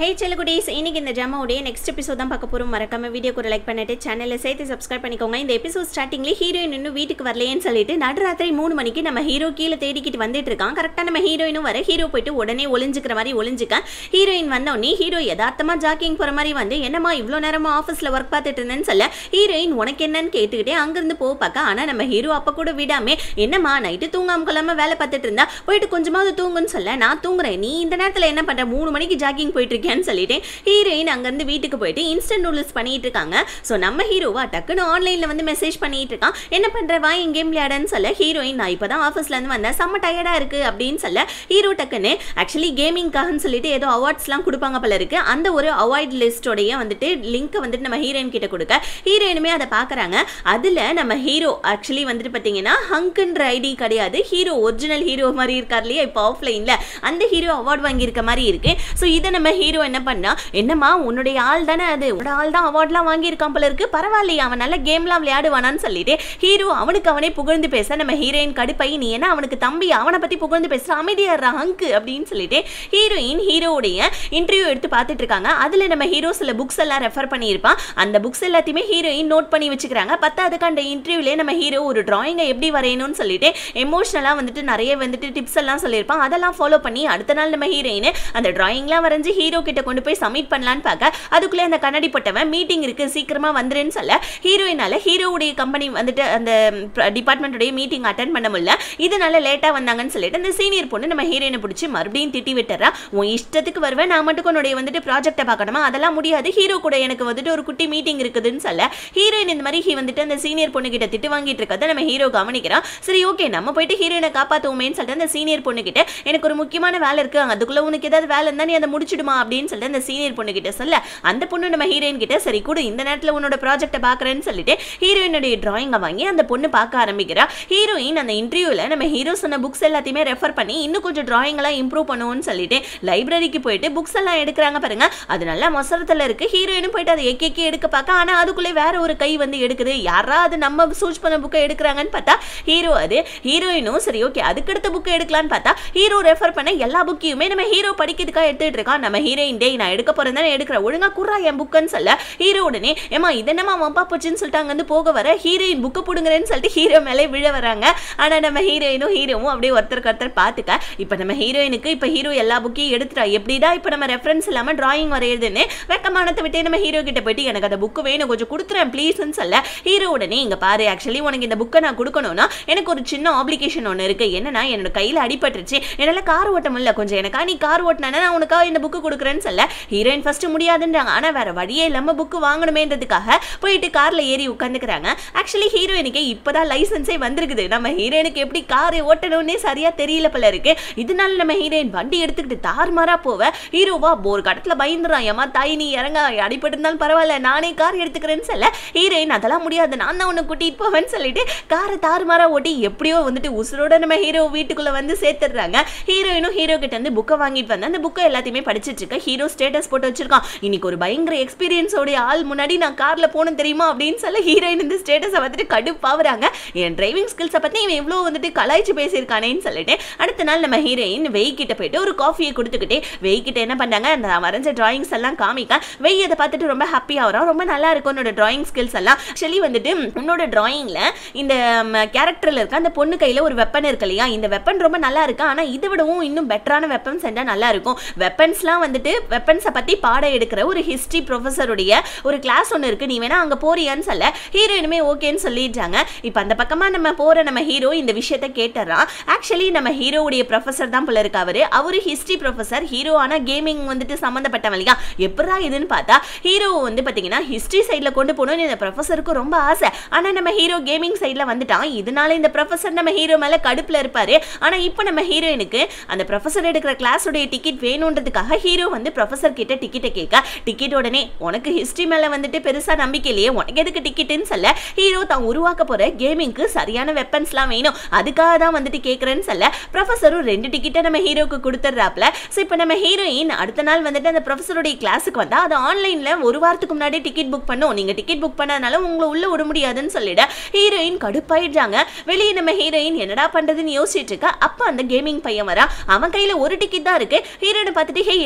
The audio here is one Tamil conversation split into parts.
ஹே செல்லுகுடீஸ் இன்னைக்கு இந்த ஜாமாவுடைய நெக்ஸ்ட் எபிசோட் தான் பார்க்க போகிறோம் மறக்காம வீடியோக்கு ஒரு லைக் பண்ணிட்டு சேனலை சேர்த்து சப்ஸ்கிரைப் பண்ணிக்கோங்க இந்த எபிசோட் ஸ்டார்டிங்லேயே ஹீரோயின் இன்னும் வீட்டுக்கு வரலையேன்னு சொல்லிட்டு நடுராத்திரி மூணு மணிக்கு நம்ம ஹீரோ கீழே தேடிக்கிட்டு வந்துட்டு இருக்கான் கரெக்டாக நம்ம ஹீரோயினும் வர ஹீரோ போயிட்டு உடனே ஒளிஞ்சுக்கிற மாதிரி ஒளிஞ்சுக்க ஹீரோயின் வந்தோடனே ஹீரோ யதார்த்தமாக ஜாக்கிங் போகிற மாதிரி வந்து என்னம்மா இவ்வளோ நேரமாக ஆஃபீஸில் ஒர்க் பார்த்துட்டு இருந்தேன்னு சொல்ல ஹீரோயின் உனக்கு என்னன்னு கேட்டுக்கிட்டே அங்கேருந்து போக பார்க்க ஆனால் நம்ம ஹீரோ அப்போ கூட விடாமே என்னம்மா நைட்டு தூங்காம கொள்ளாம வேலை பார்த்துட்டு இருந்தா போயிட்டு கொஞ்சமாவது தூங்குன்னு சொல்ல நான் தூங்குறேன் நீ இந்த நேரத்தில் என்ன பண்ணுற மூணு மணிக்கு ஜாக்கிங் போயிட்டு இருக்கேன்னு சொல்லிட்டேன் ஹீரோயின் அங்கேருந்து வீட்டுக்கு போயிட்டு இன்ஸ்டன்ட் நூடுல்ஸ் பண்ணிட்டு இருக்காங்க ஸோ நம்ம ஹீரோவா டக்குன்னு ஆன்லைனில் வந்து மெசேஜ் பண்ணிட்டு இருக்கான் என்ன பண்ணுற வா என் கேம் விளையாடன்னு சொல்ல ஹீரோயின் நான் இப்போ தான் ஆஃபீஸ்லேருந்து வந்தேன் செம்ம டயர்டாக இருக்கு அப்படின்னு சொல்ல ஹீரோ டக்குன்னு ஆக்சுவலி கேமிங்காகன்னு சொல்லிட்டு ஏதோ அவார்ட்ஸ்லாம் கொடுப்பாங்க போல இருக்கு அந்த ஒரு அவார்ட் லிஸ்டோடைய வந்துட்டு லிங்க்கை வந்துட்டு நம்ம ஹீரோயின் கிட்ட கொடுக்க ஹீரோயினுமே அதை பார்க்குறாங்க அதில் நம்ம ஹீரோ ஆக்சுவலி வந்துட்டு பார்த்தீங்கன்னா ஹங்குன்ற ஐடி கிடையாது ஹீரோ ஒரிஜினல் ஹீரோ மாதிரி இருக்கார் இல்லையா இப்போ ஆஃப்லைனில் அந்த ஹீரோ அவார்ட் வாங்கியிருக்க மாதிரி இருக்கு ஸோ இதை நம்ம ஹீரோ என்ன பண்ணா என்னம்மா உன்னுடைய ஆள் தானே அது உன்னோட ஆள் தான் அவார்ட்லாம் வாங்கியிருக்கான் போல இருக்கு பரவாயில்லையே அவன் நல்ல கேம்லாம் விளையாடுவானான்னு சொல்லிட்டு ஹீரோ அவனுக்கு அவனே புகழ்ந்து பேச நம்ம ஹீரோயின் கடுப்பை நீ என்ன அவனுக்கு தம்பி அவனை பற்றி புகழ்ந்து பேசுற அமைதியாடுறா ஹங்கு அப்படின்னு சொல்லிட்டு ஹீரோயின் ஹீரோவுடைய இன்டர்வியூ எடுத்து பார்த்துட்டு இருக்காங்க அதில் நம்ம ஹீரோ சில புக்ஸ் எல்லாம் ரெஃபர் பண்ணியிருப்பான் அந்த புக்ஸ் எல்லாத்தையுமே ஹீரோயின் நோட் பண்ணி வச்சுக்கிறாங்க பத்தாவதுக்கு அந்த இன்டர்வியூலே நம்ம ஹீரோ ஒரு டிராயிங்கை எப்படி வரையணும்னு சொல்லிட்டு எமோஷனலாக வந்துட்டு நிறைய வந்துட்டு டிப்ஸ் எல்லாம் சொல்லியிருப்பான் அதெல்லாம் ஃபாலோ பண்ணி அடுத்த நாள் நம்ம ஹீரோயின் அந்த டிராயிங்லாம் வரைஞ்சு ஹீரோ கிட்ட கொண்டு போய் சப்மிட் பண்ணலான்னு பார்க்க அதுக்குள்ளே அந்த கண்ணாடி போட்டவன் மீட்டிங் இருக்கு சீக்கிரமா வந்துருன்னு சொல்ல ஹீரோயினால ஹீரோவுடைய கம்பெனி வந்துட்டு அந்த டிபார்ட்மெண்ட்டுடைய மீட்டிங் அட்டன் பண்ண முடியல இதனால லேட்டாக வந்தாங்கன்னு சொல்லிட்டு அந்த சீனியர் பொண்ணு நம்ம ஹீரோயினை பிடிச்சி மறுபடியும் திட்டி விட்டுறா உன் இஷ்டத்துக்கு வருவேன் நான் மட்டும் உன்னுடைய வந்துட்டு ப்ராஜெக்ட்டை பார்க்கணுமா அதெல்லாம் முடியாது ஹீரோ கூட எனக்கு வந்துட்டு ஒரு குட்டி மீட்டிங் இருக்குதுன்னு சொல்ல ஹீரோயின் இந்த மாதிரி he வந்துட்டு அந்த சீனியர் பொண்ணு கிட்ட திட்டு வாங்கிட்டு இருக்கதை நம்ம ஹீரோ கவனிக்கிறான் சரி ஓகே நம்ம போயிட்டு ஹீரோயினை காப்பாற்றுவோமேன்னு சொல்லிட்டு அந்த சீனியர் பொண்ணு கிட்ட எனக்கு ஒரு முக்கியமான வேலை இருக்கு அதுக்குள்ள உனக்கு ஏதாவது வேலை இருந்தா நீ அதை முடிச்சிடுமா அப்படின்னு சொல்லிட்டு அந்த சீனியர் பொண்ணு கிட்ட சொல்ல அந்த பொண்ணு நம்ம ஹீரோயின் கிட்ட சரி கூட இந்த நேரத்தில் உன்னோட ப்ராஜெக்ட்டை பார்க்குறேன்னு சொல்லிட்டு ஹீரோயினுடைய டிராயிங்கை வாங்கி அந்த பொண்ணு பார்க்க ஆரம்பிக்கிறா ஹீரோயின் அந்த இன்டர்வியூவில் நம்ம ஹீரோ சொன்ன புக்ஸ் எல்லாத்தையுமே ரெஃபர் பண்ணி இன்னும் கொஞ்சம் டிராயிங் எல்லாம் இம்ப்ரூவ் பண்ணுவோம்னு சொல்லிட்டு லைப்ரரிக்கு போயிட்டு புக்ஸ் எல்லாம் எடுக்கிறாங்க பாருங்க அது நல்லா மொசரத்தில் இருக்கு ஹீரோயினும் போயிட்டு அதை எக்கி எக்கி எடுக்க பார்க்க ஆனால் அதுக்குள்ளே வேற ஒரு கை வந்து எடுக்குது யாரா அது நம்ம சூஸ் பண்ண புக்கை எடுக்கிறாங்கன்னு பார்த்தா ஹீரோ அது ஹீரோயினும் சரி ஓகே அதுக்கடுத்த புக்கை எடுக்கலான்னு பார்த்தா ஹீரோ ரெஃபர் பண்ண எல்லா புக்கையுமே நம்ம ஹீரோ படிக்கிறதுக்காக எடுத்துட்டு இருக்கான் நம்ம ஹீரோயின் டே நான் எடுக்க போறேன் தானே எடுக்கிறேன் ஒழுங்கா குறா என் புக்குன்னு சொல்ல ஹீரோ உடனே ஏமா இதென்னமா வம்பா போச்சுன்னு சொல்லிட்டு அங்கேருந்து போக வர ஹீரோயின் புக்கு பிடுங்குறேன்னு சொல்லிட்டு ஹீரோ மேலே விழ வராங்க ஆனா நம்ம ஹீரோயினும் ஹீரோவும் அப்படியே ஒருத்தருக்கு ஒருத்தர் பார்த்துக்க இப்போ நம்ம ஹீரோயினுக்கு இப்போ ஹீரோ எல்லா புக்கையும் எடுத்துட்டா எப்படிதான் இப்போ நம்ம ரெஃபரன்ஸ் இல்லாமல் டிராயிங் வரையுதுன்னு வெக்கமானத்தை விட்டே நம்ம ஹீரோ கிட்ட போயிட்டு எனக்கு அந்த புக்கு வேணும் கொஞ்சம் கொடுத்துறேன் ப்ளீஸ்ன்னு சொல்ல ஹீரோ உடனே இங்க பாரு ஆக்சுவலி உனக்கு இந்த புக்கை நான் கொடுக்கணும்னா எனக்கு ஒரு சின்ன ஆப்ளிகேஷன் ஒன்று இருக்கு என்னன்னா என்னோட கையில் அடிபட்டுருச்சு என்னால் கார் ஓட்ட முடியல கொஞ்சம் எனக்கா நீ கார் ஓட்டினா நான் உனக்காக இந்த புக்கு கொடுக்குறேன்னு சொல்ல ஹீரோயின் ஃபர்ஸ்ட் முடியாதுன்றாங்க ஆனால் வேற வழியே இல்லாமல் புக்கு வாங்கணுமேன்றதுக்காக போயிட்டு காரில் ஏறி உட்காந்துக்கிறாங்க ஆக்சுவலி ஹீரோயினுக்கு இப்போதான் லைசன்ஸே வந்திருக்குது நம்ம ஹீரோயினுக்கு எப்படி கார் ஓட்டணும்னே சரியா தெரியல போல இருக்கு இதனால நம்ம ஹீரோயின் வண்டி எடுத்துக்கிட்டு தாறுமாறா போவ ஹீரோவா ஒரு கடத்துல பயந்துறான் ஏமா தாய் நீ இறங்க அடிபட்டு இருந்தாலும் பரவாயில்ல நானே கார் எடுத்துக்கிறேன்னு சொல்ல ஹீரோயின் அதெல்லாம் முடியாது நான் தான் உன்னை கூட்டிட்டு போவேன்னு சொல்லிட்டு காரை தாறுமாறா ஓட்டி எப்படியோ வந்துட்டு உசுரோட நம்ம ஹீரோ வீட்டுக்குள்ள வந்து சேர்த்துடுறாங்க ஹீரோயினும் ஹீரோ கிட்ட இருந்து புக்கை வாங்கிட்டு வந்து அந்த புக்கை எல்லாத்தையுமே படிச்சிட்டு இருக்க ஹீரோ ஸ்டேட்டஸ் போட்டு வச்சிருக்கான் இன்னைக்கு ஒரு பயங்கர எக்ஸ்பீரியன்ஸோடைய ஆள் முன்னாடி நான் கார்ல போகணும் தெரியுமா அப்படின்னு சொல்ல ஹீரோயின் இந்த ஸ்டேட்டஸை வந்துட்டு கடுப்பாவுறாங்க என் டிரைவிங் ஸ்கில்ஸை பத்தி இவன் இவ்வளோ வந்துட்டு கலாய்ச்சி பேசியிருக்கானேன்னு சொல்லிட்டு அடுத்த நாள் நம்ம ஹீரோயின் வெய் கிட்ட போயிட்டு ஒரு காஃபியை கொடுத்துக்கிட்டே வெய் கிட்ட என்ன பண்ணாங்க அந்த வரைஞ்ச டிராயிங்ஸ் எல்லாம் காமிக்க வெய் அதை பார்த்துட்டு ரொம்ப ஹாப்பியாக வரும் ரொம்ப நல்லா இருக்கும் உன்னோட டிராயிங் ஸ்கில்ஸ் எல்லாம் ஆக்சுவலி வந்துட்டு உன்னோட டிராயிங்கில் இந்த கேரக்டரில் இருக்க அந்த பொண்ணு கையில் ஒரு வெப்பன் இருக்கு இல்லையா இந்த வெப்பன் ரொம்ப நல்லா இருக்கு ஆனால் இதை விடவும் இன்னும் பெட்டரான வெப்பன்ஸ் செஞ்சால் நல்லா இருக்கும் வெப்பன்ஸ்லாம் வந்துட்டு வெப்பன்ஸை பற்றி பாடம் எடுக்கிற ஒரு ஹிஸ்ட்ரி ப்ரொஃபஸருடைய ஒரு கிளாஸ் ஒன்று இருக்கு நீ வேணா அங்கே போறியான்னு சொல்ல ஹீரோயினுமே ஓகேன்னு சொல்லிட்டாங்க இப்போ அந்த பக்கமாக நம்ம போகிற நம்ம ஹீரோ இந்த விஷயத்த கேட்டுறான் ஆக்சுவலி நம்ம ஹீரோவுடைய ப்ரொஃபஸர் தான் போல இருக்கு அவரு அவரு ஹிஸ்ட்ரி ப்ரொஃபஸர் ஹீரோ ஆனால் கேமிங் வந்துட்டு சம்மந்தப்பட்டவன் இல்லையா எப்படா இதுன்னு பார்த்தா ஹீரோ வந்து பார்த்தீங்கன்னா ஹிஸ்ட்ரி சைடில் கொண்டு போகணும்னு இந்த ப்ரொஃபஸருக்கு ரொம்ப ஆசை ஆனால் நம்ம ஹீரோ கேமிங் சைடில் வந்துட்டான் இதனால இந்த ப்ரொஃபஸர் நம்ம ஹீரோ மேலே கடுப்பில் இருப்பாரு ஆனால் இப்போ நம்ம ஹீரோயினுக்கு அந்த ப்ரொஃபஸர் எடுக்கிற கிளாஸோடைய டிக்கெட் வேணுன்றதுக்காக ஹீரோ வந்து ப்ரொஃபஸர் கிட்ட டிக்கெட்டை கேட்க டிக்கெட் உடனே உனக்கு ஹிஸ்ட்ரி மேலே வந்துட்டு பெருசாக நம்பிக்கை இல்லையே உனக்கு எதுக்கு டிக்கெட்டுன்னு சொல்ல ஹீரோ தான் உருவாக்க போகிற கேமிங்க்கு சரியான வெப்பன்ஸ்லாம் வேணும் அதுக்காக தான் வந்துட்டு கேட்குறேன்னு சொல்ல ப்ரொஃபஸரும் ரெண்டு டிக்கெட்டை நம்ம ஹீரோக்கு கொடுத்துட்றாப்ல ஸோ இப்போ நம்ம ஹீரோயின் அடுத்த நாள் வந்துட்டு அந்த ப்ரொஃபஸருடைய கிளாஸுக்கு வந்தால் அது ஆன்லைனில் ஒரு வாரத்துக்கு முன்னாடி டிக்கெட் புக் பண்ணும் நீங்கள் டிக்கெட் புக் பண்ணதுனால உங்களை உள்ள விட முடியாதுன்னு சொல்லிட ஹீரோயின் கடுப்பாயிடுறாங்க வெளியே நம்ம ஹீரோயின் என்னடா பண்ணுறதுன்னு யோசிச்சுட்டு இருக்கா அப்போ அந்த கேமிங் பையன் வரா அவன் கையில் ஒரு டிக்கெட் தான் இருக்கு ஹீரோயினை பார்த்துட்டு ஹே என்கிட்ட ஒரே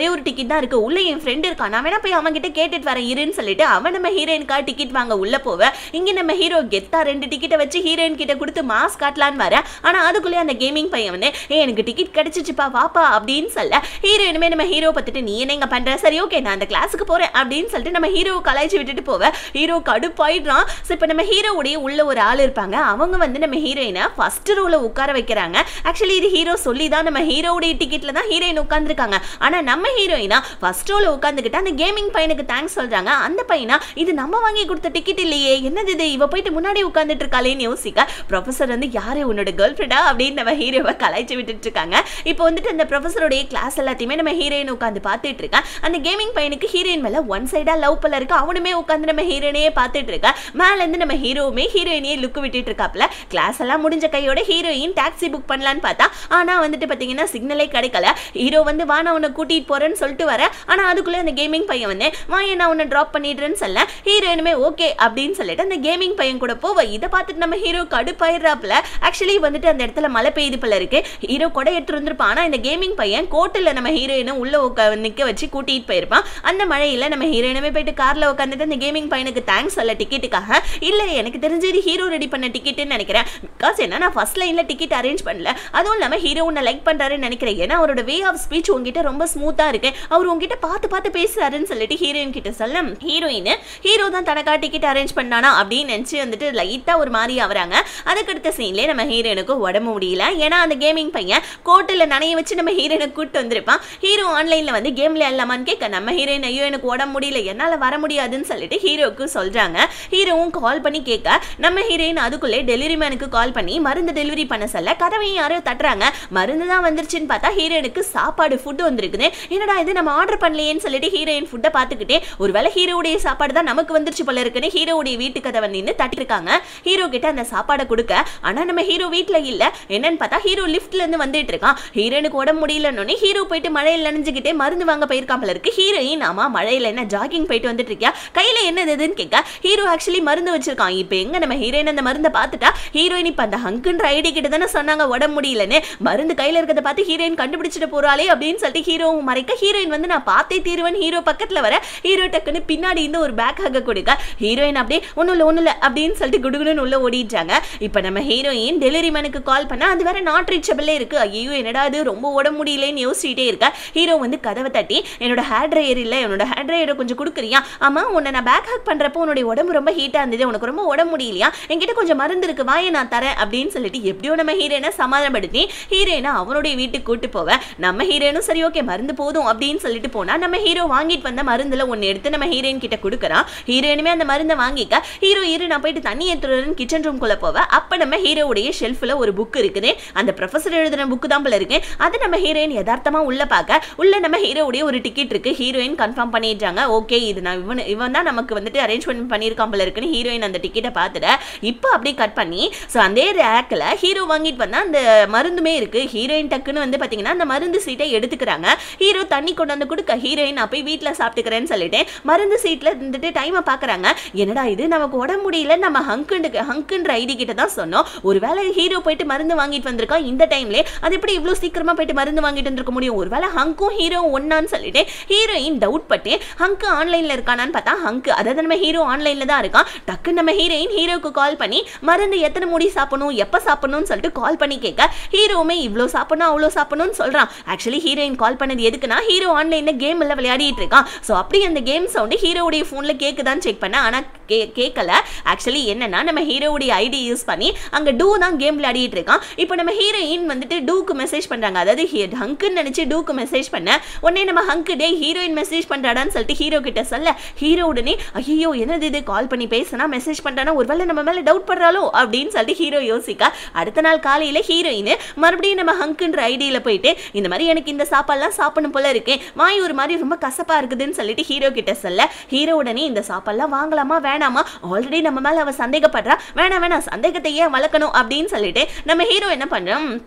ஒரு டிக்கெட் தான் இருக்கு உள்ள என் ஃப்ரெண்ட் இருக்கான் நான் வேணா போய் அவன் கிட்ட கேட்டுட்டு வரேன் இருன்னு சொல்லிட்டு அவன் நம்ம ஹீரோயினுக்காக டிக்கெட் வாங்க உள்ள போவ இங்க நம்ம ஹீரோ கெத்தா ரெண்டு டிக்கெட்டை வச்சு ஹீரோயின் கிட்ட கொடுத்து மாஸ் காட்டலான்னு வர ஆனா அதுக்குள்ளே அந்த கேமிங் பையன் வந்து ஏ எனக்கு டிக்கெட் கிடைச்சிச்சுப்பா வாப்பா அப்படின்னு சொல்ல ஹீரோயினுமே நம்ம ஹீரோ பார்த்துட்டு நீ என்ன இங்க பண்ற சரி ஓகே நான் அந்த கிளாஸுக்கு போறேன் அப்படின்னு சொல்லிட்டு நம்ம ஹீரோ கலாய்ச்சி விட்டுட்டு போவ ஹீரோ கடுப்பாயிடுறான் ஸோ இப்போ நம்ம ஹீரோவுடைய உள்ள ஒரு ஆள் இருப்பாங்க அவங்க வந்து நம்ம ஹீரோயினை ஃபர்ஸ்ட் ரோல உட்கார வைக்கிறாங்க ஆக்சுவலி இது ஹீரோ சொல்லி தான் நம்ம ஹீரோவுடைய டிக்கெட்ல தான் ஹீரோயின் உட்காந்துருக்காங்க ஆனா நம்ம ஹீரோயினா ஃபர்ஸ்ட் ரோல உட்காந்துக்கிட்டு அந்த கேமிங் பையனுக்கு தேங்க்ஸ் சொல்றாங்க அந்த பையனா இது நம்ம வாங்கி கொடுத்த டிக்கெட் இல்லையே என்னது இது இவ போயிட்டு முன்னாடி உட்காந்துட்டு இருக்காளேன்னு யோசிக்க ப்ரொஃபசர் வந்து யாரு உன்னோட கேர்ள் ஃப்ரெண்டா அப்படின்னு நம்ம ஹீரோவை கலாய்ச்சி விட்டுட்டு இருக்காங்க இப்போ வந்துட்டு அந்த ப்ரொஃபஸருடைய கிளாஸ் எல்லாத்தையுமே நம்ம ஹீரோயின் உட்காந்து பார்த்துட்டு இருக்கேன் அந்த கேமிங் பையனுக்கு ஹீரோயின் மேல ஒன் சைடா லவ் பல்ல இருக்கு அவனுமே உட்காந்து நம்ம ஹீரோயினையே பார்த்துட்டு இருக்கா மேல இருந்து நம்ம ஹீரோவுமே ஹீரோயினையே லுக் விட்டுட்டு இருக்காப்ல கிளாஸ் எல்லாம் முடிஞ்ச கையோட ஹீரோயின் டாக்ஸி புக் பண்ணலான்னு பார்த்தா ஆனா வந்துட்டு பாத்தீங்கன்னா சிக்னலே கிடைக்கல ஹீரோ வந்து வா நான் உன்னை கூட்டிட்டு போறேன்னு சொல்லிட்டு வர ஆனா அதுக்குள்ள அந்த கேமிங் பையன் வந்து வா நான் உன்னை டிராப் பண்ணிடுறேன்னு சொல்ல ஹீரோயினுமே ஓகே அப்படின்னு சொல்லிட்டு அந்த கேமிங் பையன் கூட போவ இதை பார்த்துட்டு நம்ம ஹீரோ கடுப்பாயிடுறாப்ல ஆக்சுவலி வந்துட்டு அந்த இடத்துல மழை பெய்யுது போல இருக்கு ஹீரோ கொடை எடுத்து இருந்திருப்பான் ஆனா இந்த கேமிங் பையன் கோட்டில் நம்ம ஹீரோயினை உள்ள உட்கா நிக்க வச்சு கூட்டிட்டு போயிருப்பான் அந்த மழையில நம்ம ஹீரோயினமே போயிட்டு கார்ல உட்காந்துட்டு அந்த கேமிங் பையனுக்கு தேங்க்ஸ் சொல்ல டிக்கெட்டுக்காக இல்ல எனக்கு தெரிஞ்சு இது ஹீரோ ரெடி பண்ண டிக்கெட்டுன்னு நினைக்கிறேன் பிகாஸ் என்ன நான் ஃபர்ஸ்ட் லைன்ல டிக்கெட் அரேஞ்ச் பண்ணல அதுவும் இல்லாம ஹீரோ உன்னை லைக் பண்றாருன்னு நினைக்கிறேன் ஏன்னா அவரோட வே ஆஃப் ஸ்பீச் உங்ககிட்ட ரொம்ப ஸ்மூத்தா இருக்கு அவர் உங்ககிட்ட பார்த்து பார்த்து பேசுறாருன்னு சொல்லிட்டு ஹீரோயின் கிட்ட சொல்ல ஹீரோயின் ஹீரோ தான் தனக்கா டிக்கெட் அரேஞ்ச் பண்ணானா அப்படின்னு நினைச்சு வந்துட்டு லைட்டா ஒரு மாதிரி ஆவறாங்க அதுக்கடுத்த சீன்லேயே நம்ம ஹீரோயினுக்கு உடம்பு முடியல ஏன்னா அந்த கேமிங் பையன் கோட்டில் நனைய வச்சு நம்ம ஹீரோயினை கூப்பிட்டு வந்திருப்பான் ஹீரோ ஆன்லைனில் வந்து கேம்ல இல்லாமான்னு கேட்க நம்ம ஹீரோயின் ஐயோ எனக்கு உடம்பு முடியல என்னால் வர முடியாதுன்னு சொல்லிட்டு ஹீரோவுக்கு சொல்கிறாங்க ஹீரோவும் கால் பண்ணி கேட்க நம்ம ஹீரோயின் அதுக்குள்ளே டெலிவரி மேனுக்கு கால் பண்ணி மருந்து டெலிவரி பண்ண சொல்ல கதவையும் யாரோ தட்டுறாங்க மருந்து தான் வந்துருச்சுன்னு பார்த்தா ஹீரோயினுக்கு சாப்பாடு ஃபுட் வந்திருக்குது என்னடா இது நம்ம ஆர்டர் பண்ணலையேன்னு சொல்லிட்டு ஹீரோயின் ஃபுட்டை பார்த்துக்கிட்டே ஒருவேளை ஹீரோவுடைய சாப்பாடு தான் நமக்கு வந்துருச்சு போல இருக்குன்னு ஹீரோவுடைய வீட்டு கதவை நின்று தட்டிருக்காங்க ஹீரோ கிட்ட அந்த சாப்பாடை கொடுக்க ஆனா நம்ம ஹீரோ வீட்ல இல்ல என்னன்னு பார்த்தா ஹீரோ லிஃப்ட்ல இருந்து வந்துட்டு இருக்கான் ஹீரோனுக்கு உடம்பு முடியலன்னு ஹீரோ போயிட்டு மழையில் நனைஞ்சுக்கிட்டே மருந்து வாங்க போயிருக்கான் போல இருக்கு ஹீரோயின் ஆமா மழையில என்ன ஜாகிங் போயிட்டு வந்துட்டு இருக்கியா கையில என்ன இதுன்னு கேட்க ஹீரோ ஆக்சுவலி மருந்து வச்சிருக்கான் இப்போ எங்க நம்ம ஹீரோயின் அந்த மருந்தை பார்த்துட்டா ஹீரோயின் இப்போ அந்த ஹங்குன்ற ஐடி கிட்ட தானே சொன்னாங்க உடம்பு முடியலன்னு மருந்து கையில இருக்கிறத பார்த்து ஹீரோயின் கண்டுபிடிச்சிட்டு போறாளே அப்படின்னு சொல்லிட்டு ஹீரோவும் மறைக்க ஹீரோயின் வந்து நான் பார்த்தே தீருவேன் ஹீரோ பக்கத்துல வர ஹீரோ டக்குன்னு பின்னாடி இருந்து ஒரு பேக் ஹக்க கொடுக்க ஹீரோயின் அப்படியே ஒன்றும் இல்லை ஒன்றும் இல்லை அப்படின்னு சொல்லிட்டு குடுகுடுன்னு உள்ள ஓடிட்டாங்க இப்போ நம்ம ஹீரோயின் டெலிவரி மேனுக்கு கால் பண்ணா அது வேற நாட் ரீச்சபிளே இருக்கு ஐயோ என்னடா அது ரொம்ப உடம்பு முடியலன்னு யோசிச்சுட்டே இருக்க ஹீரோ வந்து கதவை தட்டி என்னோட ஹேர் ட்ரையர் இல்லை என்னோட ஹேர் ட்ரையரை கொஞ்சம் கொடுக்குறியா ஆமா உன்னை நான் பேக் ஹேக் பண்றப்போ உன்னுடைய உடம்பு ரொம்ப ஹீட்டா இருந்தது உனக்கு ரொம்ப உடம்பு முடியலையா என்கிட்ட கொஞ்சம் மருந்து இருக்கு வாயை நான் தரேன் அப்படின்னு சொல்லிட்டு எப்படியோ நம்ம ஹீரோயினை சமாதானப்படுத்தி ஹீரோயினை அவனுடைய வீட்டுக்கு கூட்டு போவேன் நம்ம ஹீரோயினும் சரி ஓகே மருந்து போதும் அப்படின்னு சொல்லிட்டு போனா நம்ம ஹீரோ வாங்கிட்டு வந்த மருந்துல ஒன்னு எடுத்து நம்ம ஹீரோயின் கிட்ட கொடுக்குறான் ஹீரோயினுமே அந்த மருந்தை வாங்கிக்க ஹீரோ இரு நான் போயிட்டு தண்ணி எடுத்துறேன்னு கிச்சன் ரூம்குள்ள போவேன் அப்ப நம்ம ஹீரோவுடைய ஷெல்ஃப்ல ஒரு புக் இருக்குது அந்த ப்ரொஃபசர் எழுதின புக் தான் போல இருக்கு அதை நம்ம ஹீரோயின் யதார்த்தமா உள்ள பார்க்க உள்ள நம்ம ஹீரோவுடைய ஒரு டிக்கெட் இருக்கு ஹீரோயின் கன்ஃபார்ம் பண்ணிடுறாங்க ஓகே இது நான் இவன் இவன் தான் நமக்கு வந்துட்டு அரேஞ்ச்மெண்ட் பண்ணியிருக்கான் போல இருக்குன்னு ஹீரோயின் அந்த டிக்கெட்டை பார்த்துட்டு இப்போ அப்படியே கட் பண்ணி ஸோ அதே ரேக்கில் ஹீரோ வாங்கிட்டு வந்தா அந்த மருந்துமே இருக்கு ஹீரோயின் டக்குன்னு வந்து பார்த்தீங்கன்னா அந்த மருந்து சீட்டை எடுத்துக்கிறாங்க ஹீரோ தண்ணி கொண்டு வந்து கொடுக்க ஹீரோயின் நான் போய் வீட்டில் சாப்பிட்டுக்கிறேன்னு சொல்லிட்டு மருந்து சீட்டில் இருந்துட்டு டைமை பார்க்குறாங்க என்னடா இது நமக்கு உடம்பு முடியல நம்ம ஹங்குண்டு ஹங்குன்ற ஐடி கிட்ட தான் சொன்னோம் ஒருவேளை ஹீரோ போயிட்டு மருந்து வாங்கிட்டு வந்திருக்கான் இந்த டைம்ல அது எப்படி இவ்வளோ சீக்கிரமா போயிட்டு மருந்து வாங்கிட்டு வந்திருக்க முடியும் ஒருவேளை ஹங்கும் ஹீரோ ஒன்னான்னு சொல்லிட்டு ஹீரோயின் டவுட் பட்டு ஹங்கு ஆன்லைன்ல இருக்கானான்னு பார்த்தா ஹங்கு அதாவது நம்ம ஹீரோ ஆன்லைன்ல தான் இருக்கான் டக்கு நம்ம ஹீரோயின் ஹீரோக்கு கால் பண்ணி மருந்து எத்தனை முடி சாப்பிடணும் எப்போ சாப்பிடணும்னு சொல்லிட்டு கால் பண்ணி கேட்க ஹீரோவுமே இவ்வளோ சாப்பிடணும் அவ்வளோ சாப்பிடணும்னு சொல்றான் ஆக்சுவலி ஹீரோயின் கால் பண்ணது எதுக்குன்னா ஹீரோ ஆன்லைன்ல கேம் எல்லாம் விளையாடிட்டு இருக்கான் ஸோ அப்படி அந்த கேம் சவுண்டு ஹீரோவுடைய ஃபோன்ல கேக்குதான்னு செக் பண்ண ஆனா கே கேட்கல ஆக்சுவலி என்னன்னா நம்ம ஹீரோவுடைய ஐடி யூஸ் பண்ணி அங்க டூ தான் கேம் விளையாடிட்டு இருக்கான் இப்போ நம்ம ஹீரோயின் வந்துட்டு டூக்கு மெசேஜ் பண்றாங்க அதாவது ஹங்குன்னு நினைச்சு டூக்கு மெசேஜ் பண்ண உடனே நம்ம ஹங்கு டே ஹீரோயின் மெசேஜ் பண்றாடான்னு சொல்லிட்டு ஹீரோ கிட்ட சொல்ல ஹீரோ உடனே ஐயோ என்னது இது கால் பண்ணி பேசினா மெசேஜ் பண்றானா ஒருவேளை நம்ம மேல டவுட் பண்றாலோ அப்படின்னு சொல்லிட்டு ஹீரோ யோசிக்க அடுத்த நாள் காலையில ஹீரோயின் மறுபடியும் நம்ம ஹங்குன்ற ஐடியில போயிட்டு இந்த மாதிரி எனக்கு இந்த சாப்பாடுலாம் சாப்பிடணும் போல இருக்கு வாய் ஒரு மாதிரி ரொம்ப கசப்பா இருக்குதுன்னு சொல்லிட்டு ஹீரோ கிட்ட சொல்ல ஹீரோ உடனே இந்த சாப்பாடுலாம் வாங்கலாமா வேணாமா ஆல்ரெடி நம்ம மேல அவ சந்தேகப்படுறா வேணாம் வேணாம் சந்தேகத்தை ஏன் வளர்க்கணும் அப்படின்னு சொல்லிட்டு நம்ம ஹீரோ என்ன பண்றோம்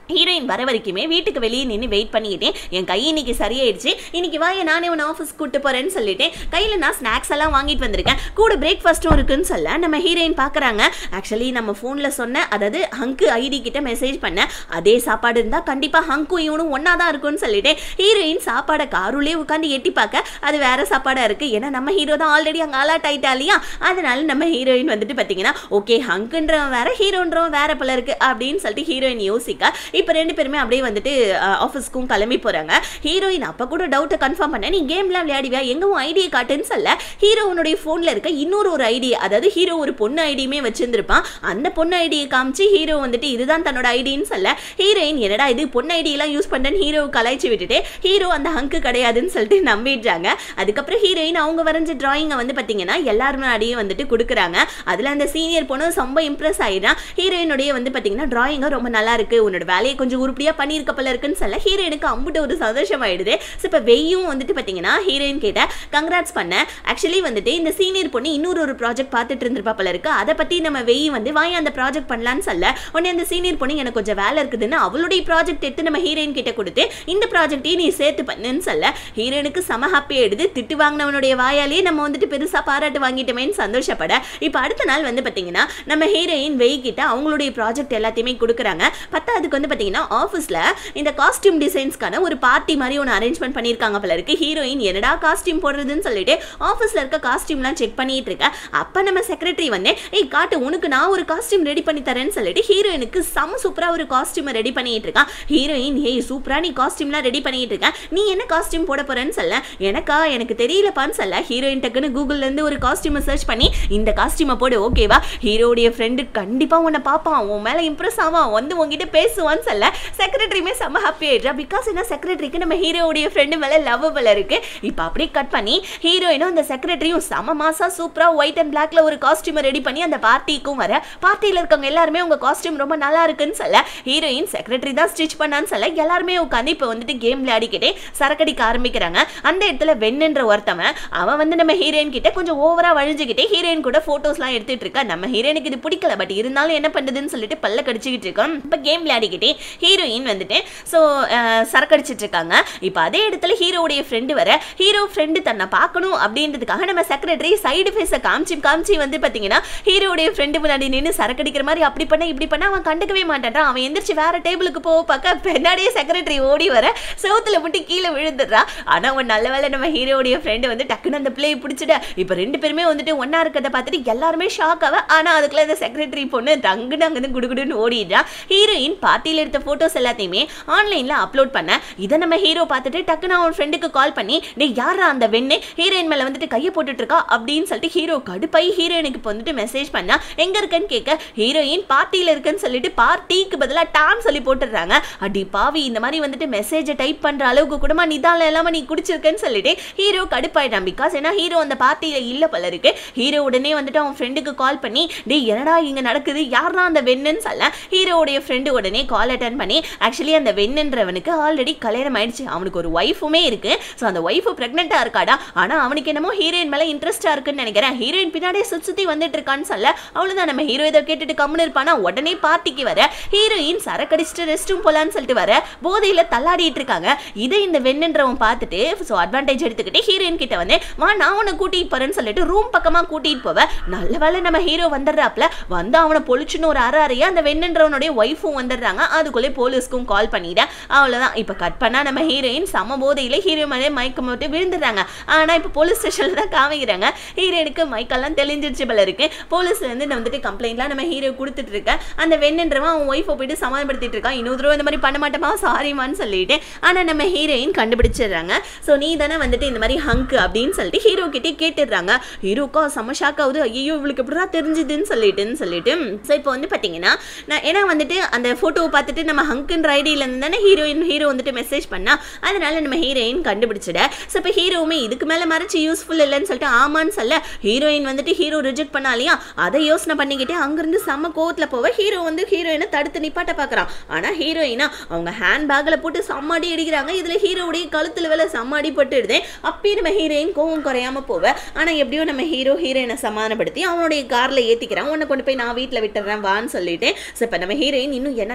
ஹீரோயின் வர வரைக்குமே வீட்டுக்கு வெளியே நின்று வெயிட் பண்ணிக்கிட்டேன் என் கை இன்னைக்கு சரியாயிடுச்சு இன்னைக்கு வா நானே உன் ஆஃபீஸ் கூட்டு போறேன்னு சொல்லிட்டேன் கையில் நான் ஸ்நாக்ஸ் எல்லாம் வாங்கிட்டு வந்திருக்கேன் கூட பிரேக்ஃபாஸ்ட்டும் இருக்குன்னு சொல்ல நம்ம ஹீரோயின் பார்க்குறாங்க ஆக்சுவலி நம்ம ஃபோனில் சொன்ன அதாவது ஹங்கு ஐடி கிட்ட மெசேஜ் பண்ண அதே சாப்பாடு இருந்தால் கண்டிப்பாக ஹங்கும் இவனும் ஒன்றா தான் இருக்கும்னு சொல்லிட்டேன் ஹீரோயின் சாப்பாடை காருலே உட்காந்து எட்டி பார்க்க அது வேற சாப்பாடாக இருக்குது ஏன்னா நம்ம ஹீரோ தான் ஆல்ரெடி அங்கே அலாட் ஆயிட்டா இல்லையா அதனால நம்ம ஹீரோயின் வந்துட்டு பார்த்தீங்கன்னா ஓகே ஹங்குன்றவன் வேற ஹீரோன்றவன் வேற போல இருக்கு அப்படின்னு சொல்லிட்டு ஹீரோயின் யோசிக்க இப்போ ரெண்டு பேருமே அப்படியே வந்துட்டு ஆஃபீஸ்க்கும் கிளம்பி போகிறாங்க ஹீரோயின் அப்போ கூட டவுட்டை கன்ஃபார்ம் பண்ண நீ கேம்லாம் விளையாடுவியா எங்க உன் ஐடியை காட்டுன்னு சொல்ல ஹீரோனுடைய ஃபோனில் இருக்க இன்னொரு ஒரு ஐடி அதாவது ஹீரோ ஒரு பொண்ணு ஐடியுமே வச்சிருந்திருப்பான் அந்த பொண்ணு ஐடியை காமிச்சு ஹீரோ வந்துட்டு இதுதான் தன்னோட ஐடின்னு சொல்ல ஹீரோயின் என்னடா இது பொண்ணு ஐடியெல்லாம் யூஸ் பண்ணுறேன்னு ஹீரோ கலாய்ச்சி விட்டுட்டு ஹீரோ அந்த ஹங்கு கிடையாதுன்னு சொல்லிட்டு நம்பிடுறாங்க அதுக்கப்புறம் ஹீரோயின் அவங்க வரைஞ்ச டிராயிங்கை வந்து பார்த்தீங்கன்னா எல்லாருமே அடியே வந்துட்டு கொடுக்குறாங்க அதில் அந்த சீனியர் பொண்ணு ரொம்ப இம்ப்ரெஸ் ஆயிடுறான் ஹீரோயினுடைய வந்து பார்த்தீங்கன்னா டிராயிங்க ரொம்ப நல்லா இருக்கு உன்னோட வேலையை கொஞ்சம் உருப்படியாக பண்ணியிருக்க போல இருக்குன்னு சொல்ல ஹீரோயினுக்கு அம்புட்டு ஒரு சந்தோஷம் ஆயிடுது ஸோ இப்போ வெய்யும் வந்துட்டு பார்த்தீங்கன்னா ஹீரோயின் கிட்ட கங்க்ராட்ஸ் பண்ண ஆக்சுவலி வந்துட்டு இந்த சீனியர் பொண்ணு இன்னொரு ஒரு ப்ராஜெக்ட் பார்த்துட்டு இருந்திருப்பா போல இருக்கு அதை பற்றி நம்ம வெய் வந்து வாங்கி அந்த ப்ராஜெக்ட் பண்ணலான்னு சொல்ல உடனே அந்த சீனியர் பொண்ணு எனக்கு கொஞ்சம் வேலை இருக்குதுன்னு அவளுடைய ப்ராஜெக்ட் எடுத்து நம்ம ஹீரோயின் கிட்ட கொடுத்து இந்த ப்ராஜெக்டையும் நீ சேர்த்து பண்ணுன்னு சொல்ல ஹீரோயினுக்கு செம ஹாப்பி ஆயிடுது திட்டு வாங்கினவனுடைய வாயாலேயே நம்ம வந்துட்டு பெருசாக பாராட்டு வாங்கிட்டோமேன்னு சந்தோஷப்பட இப்போ அடுத்த நாள் வந்து பார்த்தீங்கன்னா நம்ம ஹீரோயின் வெய் கிட்ட அவங்களுடைய ப்ராஜெக்ட் எல்லாத்தையுமே கொடுக்குறாங்க பத்தாவதுக்கு வந்து பார்த்தீங்கன்னா ஆஃபீஸில் இந்த காஸ்டியூம் டிசைன்ஸ்க்கான ஒரு பார்ட்டி மாதிரி ஒன்று அரேஞ்ச்மெண்ட் பண்ணியிருக்காங்க போல இருக்கு ஹீரோயின் என்னடா காஸ்டியூம் போடுறதுன்னு சொல்லிட்டு ஆஃபீஸில் இருக்க காஸ்டியூம்லாம் செக் பண்ணிட்டு இருக்க அப்போ நம்ம செக்ரட்டரி வந்து ஏய் காட்டு உனக்கு நான் ஒரு காஸ்டியூம் ரெடி பண்ணி தரேன்னு சொல்லிட்டு ஹீரோயினுக்கு செம சூப்பராக ஒரு காஸ்டியூமை ரெடி பண்ணிட்டு இருக்கான் ஹீரோயின் ஏய் சூப்பராக நீ காஸ்டியூம்லாம் ரெடி பண்ணிட்டு இருக்க நீ என்ன காஸ்டியூம் போட போறேன்னு சொல்ல எனக்கா எனக்கு தெரியலப்பான்னு சொல்ல ஹீரோயின் டக்குன்னு கூகுள்ல இருந்து ஒரு காஸ்டியூமை சர்ச் பண்ணி இந்த காஸ்டியூமை போடு ஓகேவா ஹீரோடைய ஃப்ரெண்டு கண்டிப்பா உன்னை பார்ப்பான் உன் மேல இம்ப்ரெஸ் ஆவான் வந்து உங்ககிட்ட பேசுவான்னு சொல்ல செக்ரட்டரியுமே செம்ம ஹாப்பி ஆயிடுறா பிகாஸ் என்ன செக்ரட்டரிக்கு நம்ம ஹீரோடைய ஃப்ரெண்டு மேல லவ்வபிள் இருக்கு இப்போ அப்படியே கட் பண்ணி ஹீரோயினும் அந்த செக்ரட்டரியும் செம மாசா சூப்பரா ஒயிட் அண்ட் பிளாக்ல ஒரு காஸ்டியூமை ரெடி பண்ணி அந்த பார்ட்டிக்கும் வர பார்ட்டியில் இருக்கவங்க எல்லாருமே உங்க காஸ்டியூம் ரொம்ப நல்லா இருக்குன்னு சொல்ல ஹீரோயின் செக்ரட்டரி தான் ஸ்டிச் பண்ணான்னு சொல்ல எல்லாருமே உட்காந்து இப்போ வந்துட்டு கேம் விளையாடிக்கிட்டே சரக்கடிக்க ஆரம்பிக்கிறாங்க அந்த இடத்துல வெண்ணுன்ற ஒருத்தவன் அவன் வந்து நம்ம ஹீரோயின் கிட்ட கொஞ்சம் ஓவரா வழிஞ்சுக்கிட்டே ஹீரோயின் கூட போட்டோஸ்லாம் எடுத்துட்டு இருக்கா நம்ம ஹீரோயினுக்கு இது பிடிக்கல பட் இருந்தாலும் என்ன பண்ணுதுன்னு சொல்லிட்டு பல்ல கடிச்சிக்கிட்டு இருக்கோம் இப்போ கேம் விளையாடிக்கிட்டே ஹீரோயின் வந்துட்டு ஸோ சரக்கடிச்சிட்டு இருக்காங்க இப்போ அதே இடத்துல ஹீரோவுடைய ஃப்ரெண்டு வர ஹீரோ ஃப்ரெண்டு தன்னை பார்க்கணும் அப்படின்றதுக்காக நம்ம செக்ரட்டரி சைடு ஃபேஸை காமிச்சு காமிச்சு வந்து பார்த்தீங்கன்னா ஹீரோவுடைய ஃப்ரெண்டு முன்னாடி நின்று சரக்கடிக்கிற மாதிரி அப்படி பண்ண இப்படி பண்ண அவன் கண்டுக்கவே மாட்டான் அவன் எந்திரிச்சு வேற டேபிளுக்கு போக பார்க்க பின்னாடியே செக்ரட்டரி ஓடி வர செவுத்துல மட்டும் கீழே விழுந்துடுறா ஆனா அவன் நல்ல வேலை நம்ம ஹீரோவுடைய ஃப்ரெண்டு வந்து டக்குன்னு அந்த பிள்ளையை பிடிச்சிட இப்போ ரெண்டு பேருமே வந்துட்டு ஒண்ணா இருக்கிறத பார்த்துட்டு எல்லாருமே ஷாக் ஆக ஆனா அதுக்குள்ள இந்த செக்ரட்டரி பொண்ணு டங்குன்னு அங்கிருந்து குடுகுடுன்னு ஓடிடுறா ஹீரோயின் பார்ட்டியில் எடுத்த போட்டோஸ் எல்லாத்தையுமே ஆன்லைன்ல அப்லோட் பண்ண இதை நம்ம ஹீரோ பார்த்துட்டு டக்குன்னு அவன் ஃப்ரெண்டுக்கு கால் பண்ணி டேய் யாரா அந்த வெண்ணு ஹீரோயின் மேல வந்துட்டு கையை போட்டுட்டு இருக்கா அப்படின்னு சொல்லிட்டு ஹீரோ கடுப்பாய் ஹீரோயினுக்கு இப்போ வந்துட்டு மெசேஜ் பண்ணா எங்க இருக்கேன்னு கேட்க ஹீரோயின் பார்ட்டியில் இருக்குன்னு சொல்லிட்டு பார்ட்டிக்கு பதிலா டான் சொல்லி போட்டுடுறாங்க அடி பாவி இந்த மாதிரி வந்துட்டு மெசேஜை டைப் பண்ற அளவுக்கு கூடமா நிதானம் இல்லாம நீ குடிச்சிருக்கேன்னு சொல்லிட்டு ஹீரோ கடுப்பாயிட்டான் பிகாஸ் ஏன்னா ஹீரோ அந்த பார்ட்டியில இல்ல போல இருக்கு ஹீரோ உடனே வந்துட்டு அவன் ஃப்ரெண்டுக்கு கால் பண்ணி டேய் என்னடா இங்க நடக்குது யாரா அந்த வெண்ணுன்னு சொல்ல ஹீரோவுடைய ஃப்ரெண்டு உடனே கால் அட்டன் பண்ணி ஆக்சுவலி அந்த வெண்ணுன்றவனுக்கு ஆல்ரெடி கல்யாணம் ஆயிடுச்சு அவனுக்கு ஒரு ஒய்ஃபுமே இருக்கு ஸோ அந்த ஒய்ஃபு ப்ரெக்னெண்டா இருக்காடா ஆனா அவனுக்கு என்னமோ ஹீரோயின் மேல இன்ட்ரெஸ்டா இருக்குன்னு நினைக்கிறேன் ஹீரோயின் பின்னாடியே சுத்தி சுத்தி வந்துட்டு இருக்கான்னு சொல்ல அவ்வளவுதான் நம்ம ஹீரோ இதை கேட்டுட்டு கம்முன்னு இருப்பானா உடனே பார்ட்டிக்கு வர ஹீரோயின் சரக்கடிச்சிட்டு ரெஸ்ட் ரூம் போலான்னு சொல்லிட்டு வர போதையில தள்ளாடிட்டு இருக்காங்க இதை இந்த வெண்ணுன்றவன் பார்த்துட்டு ஸோ அட்வான்டேஜ் எடுத்துக்கிட்டு ஹீரோயின் கிட்ட வந்து வா நான் உன்னை கூட்டிட்டு போறேன்னு சொல்லிட்டு ரூம் பக்கமா கூட்டிட்டு போவேன் நல்ல வேளை நம்ம ஹீரோ வந்துடுறாப்ல வந்து அவனை பொழிச்சுன்னு ஒரு அரை அறையா அந்த வெண்ணுன்றவனுடைய ஒய்ஃபும் வந்துடுறாங்க அதுக்குள்ளே போலீஸ்க்கும் கால் பண்ணிட்டேன் அவ்வளோதான் இப்போ கட் பண்ணா நம்ம ஹீரோயின் சம போதையில ஹீரோ மேலே மயக்கம் போட்டு விழுந்துடுறாங்க ஆனா இப்போ போலீஸ் ஸ்டேஷன்ல தான் காமிக்கிறாங்க ஹீரோயினுக்கு மைக்கெல்லாம் தெளிஞ்சிருச்சு போல இருக்கு போலீஸ்ல இருந்து நான் வந்துட்டு கம்ப்ளைண்ட்லாம் நம்ம ஹீரோ கொடுத்துட்டு இருக்கேன் அந்த வெண்ணுன்றவன் அவன் ஒய்ஃபை போயிட்டு சமாளிப்படுத்திட்டு இருக்கான் இன்னொரு தடவை இந்த மாதிரி பண்ண மாட்டோமா சாரிமான்னு சொல்லிட்டு ஆனா நம்ம ஹீரோயின் கண்டுபிடிச்சிடுறாங்க ஸோ நீ தானே வந்துட்டு இந்த மாதிரி ஹங்க் அப்படின்னு சொல்லிட்டு ஹீரோ கிட்டே கேட்டுடுறாங்க ஹீரோக்கா செம ஷாக் ஆகுது ஐயோ இவளுக்கு எப்படிடா தெரிஞ்சுதுன்னு சொல்லிட்டுன்னு சொல்லிட்டு ஸோ இப்போ வந்து பார்த்தீங்கன்னா நான் ஏன்னா வந்துட்டு அந்த ஃபோட்டோவை பார்த்துட்டு நம்ம ஹங்க்குன்ற ஐடியில இருந்து தானே ஹீரோயின் ஹீரோ வந்துட்டு மெசேஜ் பண்ணா அதனால நம்ம ஹீரோயின் கண்டுபிடிச்சிட ஸோ இப்போ ஹீரோவுமே இதுக்கு மேலே மறைச்சு யூஸ்ஃபுல் இல்லைன்னு சொல்லிட்டு ஆமான்னு சொல்ல ஹீரோயின் வந்துட்டு ஹீரோ ரிஜெக்ட் பண்ணா இல்லையா அதை யோசனை பண்ணிக்கிட்டு அங்கிருந்து செம்ம கோவத்தில் போவ ஹீரோ வந்து ஹீரோயினை தடுத்து நிப்பாட்ட பார்க்குறான் ஆனால் ஹீரோயினா அவங்க ஹேண்ட் பேக்கில் போட்டு செம்மாடி அடிக்கிறாங்க இதில் ஹீரோவுடைய கழுத்தில் வேலை செம்மாடி பட்டுடுது அப்பயும் நம்ம ஹீரோயின் கோவம் குறையாம போவ ஆனால் எப்படியோ நம்ம ஹீரோ ஹீரோயினை சமாதானப்படுத்தி அவனுடைய காரில் ஏற்றிக்கிறான் உன்னை கொண்டு போய் நான் வீட்டில் விட்டுறேன் வான்னு சொல்லிட்டு ஸோ இப்போ நம்ம ஹீரோயின் இன்னும் என்னெல்லாம் என்கிட்ட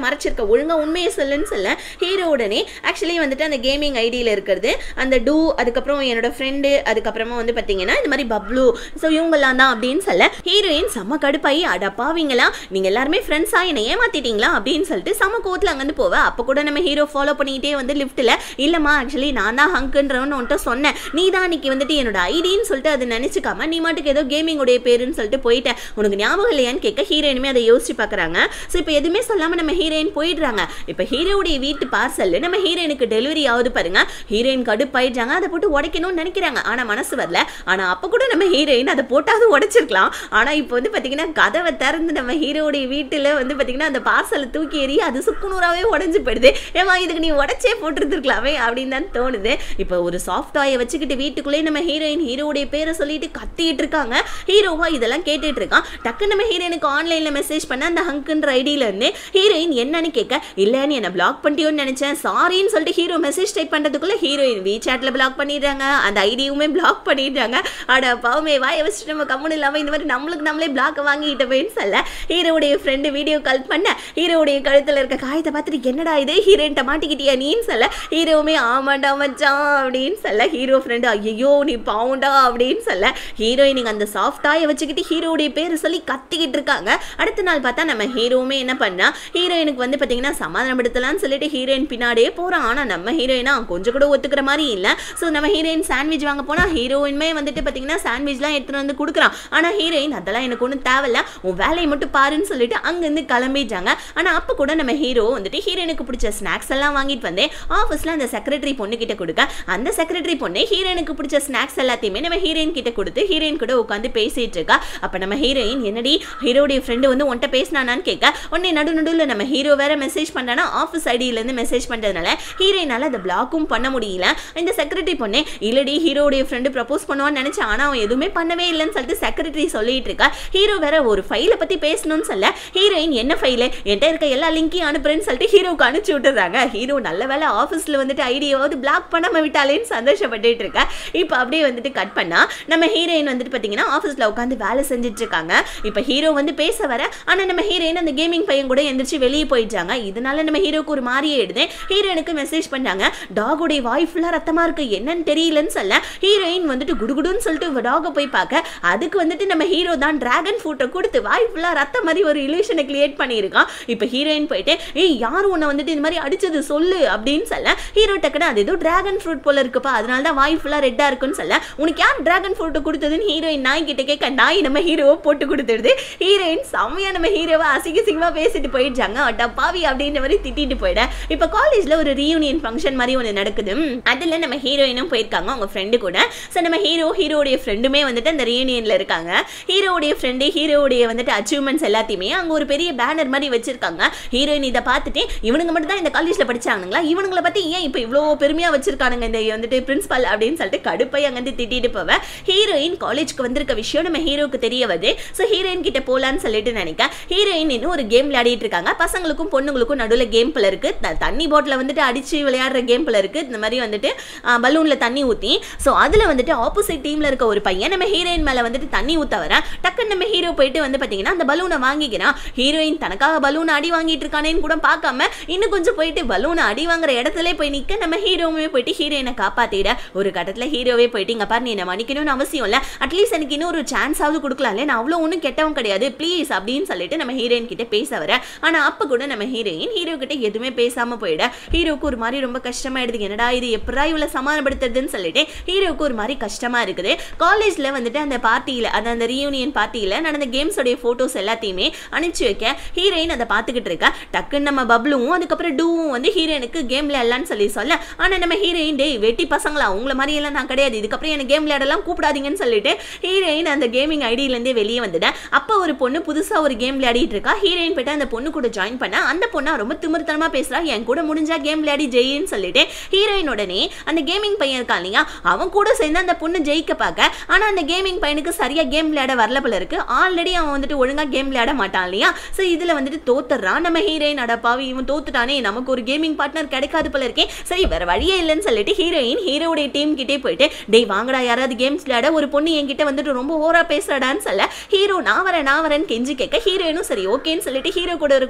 மறைச்சிருக்க ஒழுங்கா உண்மையை சொல்லுன்னு சொல்ல ஹீரோ உடனே ஆக்சுவலி வந்துட்டு அந்த கேமிங் ஐடியில் இருக்கிறது அந்த டூ அதுக்கப்புறம் என்னோட ஃப்ரெண்டு அதுக்கப்புறமா வந்து பார்த்தீங்கன்னா இந்த மாதிரி பப்ளு ஸோ இவங்கெல்லாம் தான் அப்படின்னு சொல்ல ஹீரோயின் செம்ம கடுப்பாயி அடப்பாவீங்களா நீங்கள் எல்லாருமே ஃப்ரெண்ட்ஸா என்னை ஏமாத்திட்டீங்களா அப்படின்னு சொல்லிட்டு செம்ம கோத்தில் அங்கேருந்து போவேன் அப்போ கூட நம்ம ஹீரோ ஃபாலோ பண்ணிக்கிட்டே வந்து லிஃப்ட்டில் இல்லைம்மா ஆக்சுவலி நான் தான் ஹங்குன்றவன்னு உன்ட்ட சொன்னேன் நீ தான் அன்னைக்கு வந்துட்டு என்னோட ஐடின்னு சொல்லிட்டு அதை நினச்சிக்காம நீ மாட்டுக்கு ஏதோ கேமிங் உடைய பேருன்னு சொல்லிட்டு போயிட்டேன் உனக்கு ஞாபகம் இல்லையான்னு கேட்க ஹீரோயினுமே அதை யோசிச்சு பார்க்குறாங்க ஸோ இப்போ எதுவுமே சொல்லாமல் நம்ம ஹீரோயின் போயிடுறாங்க இப்போ ஹீரோவுடைய வீட்டு பார்சல் நம்ம ஹீரோயினுக்கு டெலிவரி ஆகுது பாருங்க ஹீரோயின் கடுப்பாயிடுறாங்க அதை போட்டு உடைக்கணும்னு நினைக்கிறாங்க ஆனால் மனசு வரல ஆனால் அப்போ கூட நம்ம ஹீரோயின் அதை போட்டாவது உடைச்சிருக்கலாம் ஆனால் இப்போ வந்து பார்த்தீங்கன்னா கதவை திறந்து நம்ம ஹீரோவுடைய வீட்டில் வந்து பார்த்தீங்கன்னா அந்த பார்சலை தூக்கி எறிய அது சுக்குநூறாவே உடஞ்சி போயிடுது ஏமா இதுக்கு நீ உடச்சே போட்டுருந்துருக்கலாமே அப்படின்னு தான் தோணுது இப்போ ஒரு சாஃப்ட் டாயை வச்சுக்கிட்டு வீட்டுக்குள்ளே நம்ம ஹீரோயின் ஹீரோவுடைய பேரை சொல்லிட்டு கத்திட்டு இருக்காங்க ஹீரோவா இதெல்லாம் கேட்டுட்டு இருக்கான் டக்கு நம்ம ஹீரோயினுக்கு ஆன்லைனில் மெசேஜ் பண்ண அந்த ஹங்குன்ற ஐடியில இருந்து ஹீரோயின் என்னன்னு கேட்க இல்லைன்னு என்ன பிளாக் பண்ணிட்டியோன்னு நினைச்சேன் சாரின்னு சொல்லிட்டு ஹீரோ மெசேஜ் டைப் பண்ணுறதுக்குள்ள ஹீரோயின் வீ சாட்ல பிளாக் பண்ணிடுறாங்க அந்த ஐடியுமே பிளாக் பண்ணிடுறாங்க அட பாவமே வாய வச்சுட்டு நம்ம கம்முன்னு இல்லாமல் இந்த மாதிரி நம்மளுக்கு நம்மளே பிளாக் வாங்கிட்டு போயின்னு சொல்ல ஹீரோவுடைய ஃப்ரெண்டு வீடியோ கால் பண்ண ஹீரோவுடைய கழுத்தில் இருக்க காயத்தை பார்த்துட்டு என்னடா இது ஹீரோயின்ட்ட மாட்டிக்கிட்டியா நீன்னு சொல்ல ஹீரோவுமே ஆமாண்டா மச்சான் அப்படின்னு சொல்ல ஹீரோ ஃப்ரெண்டு ஐயோ நீ பாவுண்டா அப்படின்னு சொல்ல ஹீரோயின் அந்த சாஃப்டாயை வச்சுக்கிட்டு ஹீரோவுடைய பேரை சொல்லி கத்திக்கிட்டு இருக்காங்க அடுத்த நாள் பார்த்தா நம்ம ஹீரோவுமே என்ன பண்ணா ஹீரோயினுக்கு வந்து பார்த்தீங்கன்னா சமாதானப்படுத்தலாம்னு சொல்லிட்டு ஹீரோயின் பின்னாடியே போகிறான் ஆனால் நம்ம ஹீரோயினா கொஞ்சம் கூட ஒத்துக்கிற மாதிரி இல்லை ஸோ நம்ம ஹீரோயின் சாண்ட்விச் வாங்க போனால் ஹீரோயின்மே வந்துட்டு பார்த்தீங்கன்னா சாண்ட்விச்லாம் எடுத்துகிட்டு வந்து கொடுக்குறான் ஆனால் ஹீரோயின் அதெல்லாம் எனக்கு ஒன்றும் தேவையில்ல உன் வேலையை மட்டும் பாருன்னு சொல்லிட்டு அங்கேருந்து கிளம்பிட்டாங்க ஆனால் அப்போ கூட நம்ம ஹீரோ வந்துட்டு ஹீரோயினுக்கு பிடிச்ச ஸ்நாக்ஸ் எல்லாம் வாங்கிட்டு வந்தேன் ஆஃபீஸில் அந்த செக்ரட்டரி பொண்ணு கிட்ட கொடுக்க அந்த செக்ரட்டரி பொண்ணு ஹீரோயினுக்கு பிடிச்ச ஸ்நாக்ஸ் எல்லாத்தையுமே நம்ம ஹீரோயின் கிட்ட கொடுத்து ஹீரோயின் கூட உட்காந்து பேசிட்டு இருக்கா அப்போ நம்ம ஹீரோயின் என்னடி ஹீரோடைய ஃப்ரெண்டு வந்து உன்ட்ட பேசினானான்னு கேட்க உடனே நடு நடுவில் நம்ம ஹீரோ வேற மெசேஜ் பண்ணானா ஆஃபீஸ் ஐடியிலேருந்து மெசேஜ் பண்ணுறதுனால ஹீரோயினால அதை பிளாக்கும் பண்ண முடியல இந்த செக்ரட்டரி பொண்ணு இல்லடி ஹீரோடைய ஃப்ரெண்டு ப்ரப்போஸ் பண்ணுவான்னு நினச்சா ஆனால் அவன் எதுவுமே பண்ணவே இல்லைன்னு சொல்லிட்டு செக்ரட்டரி சொல்லிட்டு இருக்கா ஹீரோ வேற ஒரு ஃபைலை பற்றி பேசணும்னு சொல்ல ஹீரோயின் என்ன ஃபைலு என்கிட்ட இருக்க எல்லா லிங்கையும் அனுப்புறேன்னு சொல்லிட்டு ஹீரோக்கு அனுப்பிச்சு விட்டுறாங்க ஹீரோ நல்ல வேலை ஆஃபீஸில் வந்துட்டு ஐடியாவது பிளாக் பண்ணாம விட்டாலேன்னு சந்தோஷப்பட்டுட்டு இருக்கா இப்போ அப்படியே வந்துட்டு கட் பண்ணா நம்ம ஹீரோயின் வந்துட்டு பார்த்தீங்கன்னா ஆஃபீஸில் உட்காந்து வேலை செஞ்சுட்டு இருக்காங்க இப்போ ஹீரோ வந்து பேச வர ஆனால் நம்ம ஹீரோயின் அந்த கேமிங் பையன் கூட எந்திரிச்சு வெளியே போயிட்டாங்க இதனால நம்ம ஹீரோக்கு ஒரு மாதிரியே எடுது ஹீரோயினுக்கு மெசேஜ் பண்ணாங்க டாகுடைய வாய் ஃபுல்லாக ரத்தமாக இருக்கு என்னன்னு தெரியலன்னு சொல்ல ஹீரோயின் வந்துட்டு குடுகுடுன்னு சொல்லிட்டு டாகை போய் பார்க்க அதுக்கு வந்துட்டு நம்ம ஹீரோ தான் டிராகன் ஃபுட்டை கொடுத்து வாய் ஃபுல்லாக ரத்த மாதிரி ஒரு இல்யூஷனை கிரியேட் பண்ணியிருக்கான் இப்போ ஹீரோயின் போயிட்டு ஏய் யார் உன்னை வந்துட்டு இந்த மாதிரி அடிச்சது சொல்லு அப்படின்னு சொல்ல ஹீரோ டக்குனு அது ஏதோ டிராகன் ஃப்ரூட் போல இருக்குப்பா அதனால தான் வாய் ஃபுல்லாக ரெட்டாக இருக்குன்னு சொல்ல உனக்கு யார் டிராகன் ஃப்ரூட் கொடுத்ததுன்னு ஹீரோயின் நாய் கிட்ட கேட்க நாய் நம்ம ஹீரோவை போட்டு கொடுத்துடுது ஹீரோயின் செம்மையா நம்ம ஹீரோவை அசிங்க சிங்கமாக பேசிட்டு போயிடுச்சாங்க அட்டா பாவி அப்படின்ற மாதிரி திட்டிட்டு போயிட இப்போ காலேஜில் ஒரு ரீயூனியன் ஃபங்க்ஷன் மாதிரி ஒன்று நடக்குது அதில் நம்ம ஹீரோயினும் போயிருக்காங்க அவங்க ஃப்ரெண்டு கூட ஸோ நம்ம ஹீரோ ஹீரோடைய ஃப்ரெண்டுமே வந்துட்டு அந்த ரீயூனியனில் இருக்காங்க ஹீரோவுடைய ஃப்ரெண்டு ஹீரோவுடைய வந்துட்டு அச்சீவ்மெண்ட்ஸ் எல்லாத்தையுமே அங்கே ஒரு பெரிய பேனர் மாதிரி வச்சிருக்காங்க ஹீரோயின் இதை பார்த்துட்டு இவனுங்க மட்டும் தான் இந்த காலேஜில் படிச்சானுங்களா இவனுங்களை பற்றி ஏன் இப்போ இவ்வளோ பெருமையாக வச்சிருக்கானுங்க இந்த வந்துட்டு பிரின்ஸ்பால் அப்படின்னு சொல்லிட்டு கடுப்பை அங்கேருந்து திட்டிட்டு போவேன் ஹீரோயின் காலேஜ்க்கு வந்திருக்க விஷயம் நம்ம ஹீரோக்கு தெரிய வருது ஸோ ஹீரோயின் கிட்ட போகலான்னு சொல்லிட்டு நினைக்க ஹீரோயின் இன்னும் ஒரு கேம் விளையாடிட்டு இருக்காங்க பசங்களுக்கும் பொண்ணுங்களுக்கும் நடுவில் கேம் பில் இருக்கு த- தண்ணி பாட்டில் வந்துட்டு அடிச்சு விளையாடுற கேம் பில் இருக்கு இந்த மாதிரி வந்துட்டு பலூனில் தண்ணி ஊற்றி ஸோ அதில் வந்துட்டு ஆப்போசிட் டீமில் இருக்க ஒரு பையன் நம்ம ஹீரோயின் மேலே வந்துட்டு தண்ணி ஊற்ற வர டக்குன்னு நம்ம ஹீரோ போயிட்டு வந்து பார்த்தீங்கன்னா அந்த பலூனை வாங்கிக்கிறான் ஹீரோயின் தனக்காக பலூனை அடி வாங்கிட்டு இருக்கானேன்னு கூட பார்க்காம இன்னும் கொஞ்சம் போயிட்டு பலூனை அடி வாங்குற இடத்துல போய் நிற்க நம்ம ஹீரோவுமே போயிட்டு ஹீரோயினை காப்பாற்றிட ஒரு கட்டத்தில் ஹீரோவே போயிட்டு இங்கே பாரு நீ என்ன மன்னிக்கணும்னு அவசியம் இல்லை அட்லீஸ்ட் எனக்கு இன்னும் ஒரு சான்ஸாவது கொடுக்கலாம்ல நான் அவ்வளோ ஒன்றும் கெட்டவன் கிடையாது ப்ளீஸ் அப்படின்னு சொல்லிட்டு நம்ம ஹீரோயின் கிட்ட பேச வர ஆனால் அப்போ கூட நம்ம ஹீரோயின் ஹீரோ கிட்ட எதுவுமே பேசாமல் போயிட ஹீரோக்கு ஒரு மாதிரி ரொம்ப கஷ்டமாயிடுது என்னடா இது எப்படா இவ்வளோ சமாதானப்படுத்துறதுன்னு சொல்லிட்டு ஹீரோக்கு ஒரு மாதிரி கஷ்டமா இருக்குது காலேஜில் வந்துட்டு அந்த பார்ட்டியில் அந்த அந்த ரீயூனியன் பார்ட்டியில் நடந்த கேம்ஸோடைய ஃபோட்டோஸ் எல்லாத்தையுமே அனுப்பிச்சு வைக்க ஹீரோயின் அதை பார்த்துக்கிட்டு இருக்கா டக்குன்னு நம்ம பப்ளுவும் அதுக்கப்புறம் டூவும் வந்து ஹீரோயினுக்கு கேம் விளையாடலான்னு சொல்லி சொல்ல ஆனால் நம்ம ஹீரோயின் டேய் வெட்டி பசங்களா உங்களை மாதிரி எல்லாம் நான் கிடையாது இதுக்கப்புறம் எனக்கு கேம் விளையாடலாம் கூப்பிடாதீங்கன்னு சொல்லிட்டு ஹீரோயின் அந்த கேமிங் ஐடியிலேருந்தே வெளியே வந்துட்டேன் அப்போ ஒரு பொண்ணு புதுசாக ஒரு கேம் விளையாடிட்டு இருக்கா ஹீரோயின் போயிட்டு அந்த பொண்ணு கூட ஜாயின் பண்ண அந்த பொண்ணா ரொம்ப திமிர்த்தனமா பேசுறா என் கூட முடிஞ்சா கேம் விளையாடி ஜெயின்னு சொல்லிட்டு ஹீரோயின் உடனே அந்த கேமிங் பையன் இருக்கான் இல்லையா அவன் கூட சேர்ந்து அந்த பொண்ணு ஜெயிக்க பார்க்க ஆனா அந்த கேமிங் பையனுக்கு சரியா கேம் விளையாட வரல போல இருக்கு ஆல்ரெடி அவன் வந்துட்டு ஒழுங்கா கேம் விளையாட மாட்டான் இல்லையா ஸோ இதுல வந்துட்டு தோத்துறான் நம்ம ஹீரோயின் அடப்பாவி இவன் தோத்துட்டானே நமக்கு ஒரு கேமிங் பார்ட்னர் கிடைக்காது போல இருக்கே சரி வேற வழியே இல்லைன்னு சொல்லிட்டு ஹீரோயின் ஹீரோடைய டீம் கிட்டே போயிட்டு டேய் வாங்கடா யாராவது கேம்ஸ் விளையாட ஒரு பொண்ணு என்கிட்ட வந்துட்டு ரொம்ப ஓவரா பேசுறாடான்னு சொல்ல ஹீரோ நான் வரேன் நான் வரேன்னு கெஞ்சி கேட்க ஹீரோயினும் சரி ஓகேன்னு சொல்லிட்டு ஹீரோ கூட இருக்க ஒரு நல்ல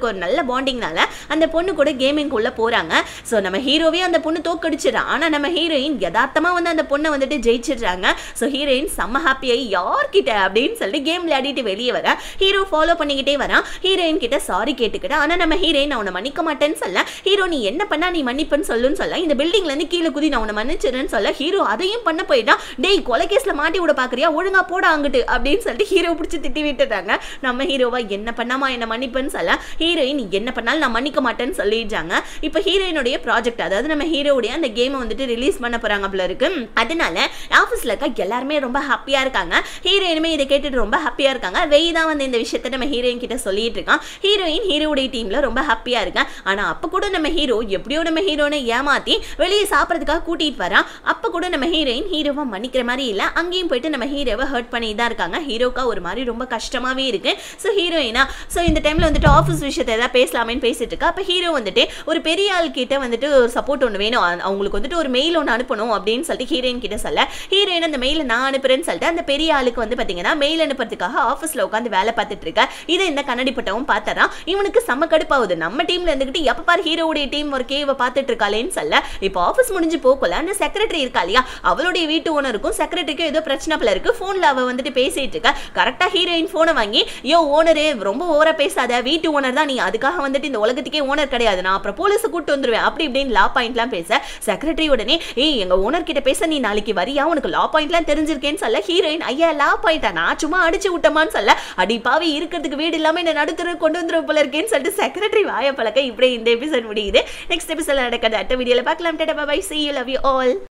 பாண்டிங்னால அந்த பொண்ணு கூட கேமிங் உள்ள போறாங்க ஸோ நம்ம ஹீரோவே அந்த பொண்ணு தோக்கடிச்சிடறான் ஆனா நம்ம ஹீரோயின் யதார்த்தமா வந்து அந்த பொண்ணை வந்துட்டு ஜெயிச்சிடுறாங்க ஸோ ஹீரோயின் செம்ம ஹாப்பியாகி யார்கிட்ட அப்படின்னு சொல்லிட்டு கேம் விளையாடிட்டு வெளியே வர ஹீரோ ஃபாலோ பண்ணிக்கிட்டே வரான் ஹீரோயின் கிட்ட சாரி கேட்டுக்கிட்ட ஆனா நம்ம ஹீரோயின் நான் உன்னை மன்னிக்க மாட்டேன்னு சொல்ல ஹீரோ நீ என்ன பண்ணா நீ மன்னிப்புன்னு சொல்லுன்னு சொல்ல இந்த பில்டிங்ல இருந்து கீழே குதி நான் உன்னை மன்னிச்சிடுறேன்னு சொல்ல ஹீரோ அதையும் பண்ண போயிட்டான் டேய் கொலைகேஸ்ல மாட்டி விட பாக்குறியா ஒழுங்கா போட அங்கிட்டு அப்படின்னு சொல்லிட்டு ஹீரோ பிடிச்சி திட்டி விட்டுட்டாங்க நம்ம ஹீரோவா என்ன பண்ணாமா என்ன மன்னிப்புன்னு சொல்ல ஹீரோயின் நீ என்ன பண்ணாலும் நான் மன்னிக்க மாட்டேன்னு சொல்லிடுறாங்க இப்போ ஹீரோயினுடைய ப்ராஜெக்ட் அதாவது நம்ம ஹீரோவுடைய அந்த கேமை வந்துட்டு ரிலீஸ் பண்ண போறாங்க போல இருக்கு அதனால ஆஃபீஸ்ல இருக்க எல்லாருமே ரொம்ப ஹாப்பியா இருக்காங்க ஹீரோயினுமே இதை கேட்டுட்டு ரொம்ப ஹாப்பியா இருக்காங்க வெய் தான் வந்து இந்த விஷயத்த நம்ம ஹீரோயின் கிட்ட சொல்லிட்டு இருக்கான் ஹீரோயின் ஹீரோடைய டீம்ல ரொம்ப ஹாப்பியா இருக்கேன் ஆனா அப்ப கூட நம்ம ஹீரோ எப்படியோ நம்ம ஹீரோனை ஏமாத்தி வெளியே சாப்பிட்றதுக்காக கூட்டிட்டு வரான் அப்ப கூட நம்ம ஹீரோயின் ஹீரோவை மன்னிக்கிற மாதிரி இல்ல அங்கேயும் போயிட்டு நம்ம ஹீரோவை ஹர்ட் பண்ணி தான் இருக்காங்க ஹீரோக்கா ஒரு மாதிரி ரொம்ப கஷ்டமாவே இருக்கு ஸோ ஹீரோயினா ஸோ இந்த டைம்ல வந்துட்டு ஆஃபீஸ் விஷயத்தை ஏதாவது பேசலாமேன்னு பேசிட்டு இருக்கா அப்ப ஹீரோ வந்துட்டு ஒரு பெரிய ஆள் கிட்ட வந்துட்டு ஒரு சப்போர்ட் ஒன்று வேணும் அ- அவங்களுக்கு வந்துட்டு ஒரு மெயில் ஒன்று அனுப்பணும் அப்படின்னு சொல்லிட்டு ஹீரோயின் கிட்ட சொல்ல ஹீரோயின் அந்த மெயிலை நான் அனுப்புறேன்னு சொல்லிட்டு அந்த பெரிய ஆளுக்கு வந்து பாத்தீங்கன்னா மெயில் அனுப்புறதுக்காக ஆஃபீஸ்ல உட்காந்து வேலை பார்த்துட்டு இருக்க இதை இந்த கண்ணாடி பட்டவும் பார்த்தறான் இவனுக்கு செம்ம கடுப்பாகுது நம்ம டீம்ல இருந்துகிட்டு எப்ப பாரு ஹீரோவுடைய டீம் ஒரு கேவை பார்த்துட்டு இருக்காளேன்னு சொல்ல இப்போ ஆஃபீஸ் முடிஞ்சு போக்கல அந்த செக்ரட்டரி இருக்கா இல்லையா அவளுடைய வீட்டு ஓனருக்கும் செக்ரட்டரிக்கும் ஏதோ பிரச்சனை போல இருக்கு ஃபோன்ல அவ வந்துட்டு பேசிட்டு இருக்கா கரெக்டா ஹீரோயின் போனை வாங்கி யோ ஓனரு ரொம்ப ஓவரா பேசாத வீட்டு ஓனர் தான் நீ அதுக்காக வந்துட்டு இந்த உலகத்துக்கே ஓனர் கிடையாது நான் அப்புறம் போலீஸ் கூட்டு வந்துருவேன் அப்படி இப்படின்னு லா பாயிண்ட்லாம் பேச செக்ரட்டரி உடனே ஏய் எங்க ஓனர் கிட்ட பேச நீ நாளைக்கு வரியா உனக்கு லா பாயிண்ட்லாம் தெரிஞ்சிருக்கேன்னு சொல்ல ஹீரோயின் ஐயா லா பாயிண்டா நான் சும்மா அடிச்சு விட்டமான்னு சொல்ல அடி பாவி இருக்கிறதுக்கு வீடு இல்லாம என்ன நடுத்தர கொண்டு வந்துரும் போல இருக்கேன்னு சொல்லிட்டு செக்ரட்டரி வாய பழக்க இப்படி இந்த எபிசோட் முடியுது நெக்ஸ்ட் எபிசோட் நடக்காது அடுத்த வீடியோல பார்க்கலாம் டாடா bye see you love you all